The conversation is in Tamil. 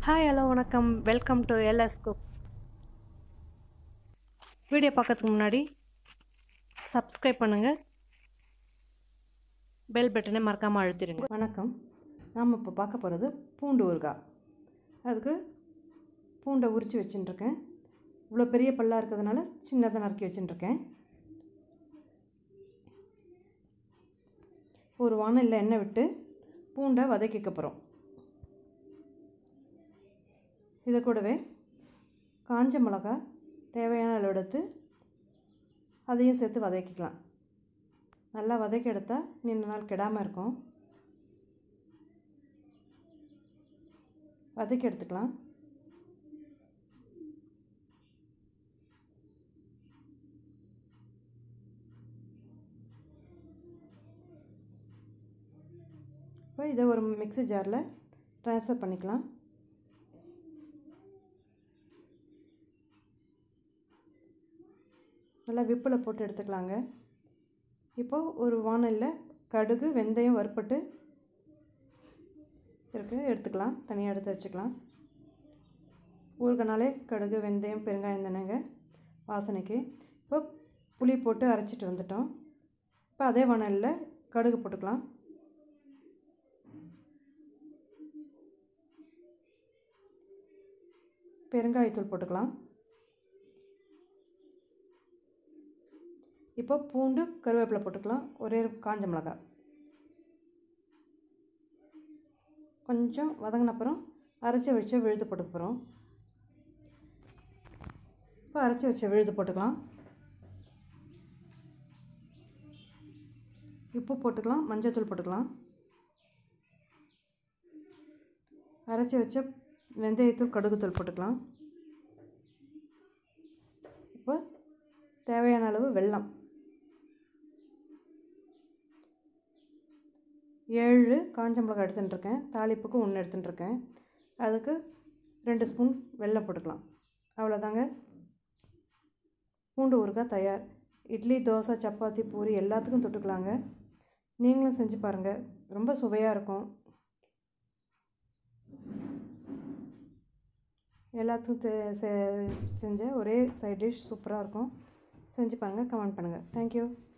ஹாய் ஹலோ வணக்கம் welcome to LS cooks video பார்க்கறதுக்கு முன்னாடி சப்ஸ்கிரைப் பண்ணுங்கள் பெல் பட்டனை மறக்காமல் அழுத்திடுங்க வணக்கம் நாம் இப்போ பார்க்க போகிறது பூண்டு ஊறுகாய் அதுக்கு பூண்டை உரித்து வச்சுட்டுருக்கேன் இவ்வளோ பெரிய பல்லாக இருக்கிறதுனால சின்னதாக நறுக்கி வச்சுட்டுருக்கேன் ஒரு வானலில் எண்ணெய் விட்டு பூண்டை வதக்கிக்க போகிறோம் இதை கூடவே காஞ்ச மிளகா தேவையான அளவு எடுத்து அதையும் சேர்த்து வதக்கிக்கலாம் நல்லா வதக்கி எடுத்தால் நீண்ட நாள் கெடாமல் இருக்கும் வதக்கி எடுத்துக்கலாம் இப்போ இதை ஒரு மிக்ஸி ஜாரில் ட்ரான்ஸ்ஃபர் பண்ணிக்கலாம் நல்லா விப்பில் போட்டு எடுத்துக்கலாங்க இப்போது ஒரு வானலில் கடுகு வெந்தயம் வறுப்பட்டு இருக்குது எடுத்துக்கலாம் தனியாக எடுத்து வச்சுக்கலாம் ஊறுகானாலே கடுகு வெந்தயம் பெருங்காயம் தானேங்க வாசனைக்கு இப்போ புளி போட்டு அரைச்சிட்டு வந்துட்டோம் இப்போ அதே வானலில் கடுகு போட்டுக்கலாம் பெருங்காயத்தூள் போட்டுக்கலாம் இப்போ பூண்டு கருவேப்பிலை போட்டுக்கலாம் ஒரே ஒரு காஞ்ச மிளகாய் கொஞ்சம் வதங்கின அப்புறம் அரைச்சி வச்ச விழுது போட்டுக்க போகிறோம் இப்போ அரைச்சி வச்ச விழுது போட்டுக்கலாம் உப்பு போட்டுக்கலாம் மஞ்சள்தூள் போட்டுக்கலாம் அரைச்சி வச்ச வெந்தயத்தூள் கடுகுத்தூள் போட்டுக்கலாம் இப்போ தேவையான அளவு வெல்லம் ஏழு காஞ்ச மிளகாய் எடுத்துட்டுருக்கேன் தாளிப்புக்கு ஒன்று எடுத்துட்டுருக்கேன் அதுக்கு ரெண்டு ஸ்பூன் வெல்லம் போட்டுக்கலாம் அவ்வளோதாங்க பூண்டு ஊறுகாய் தயார் இட்லி தோசை சப்பாத்தி பூரி எல்லாத்துக்கும் தொட்டுக்கலாங்க நீங்களும் செஞ்சு பாருங்கள் ரொம்ப சுவையாக இருக்கும் எல்லாத்துக்கும் செஞ்ச ஒரே சைட் டிஷ் சூப்பராக இருக்கும் செஞ்சு பாருங்கள் கமெண்ட் பண்ணுங்கள் தேங்க்யூ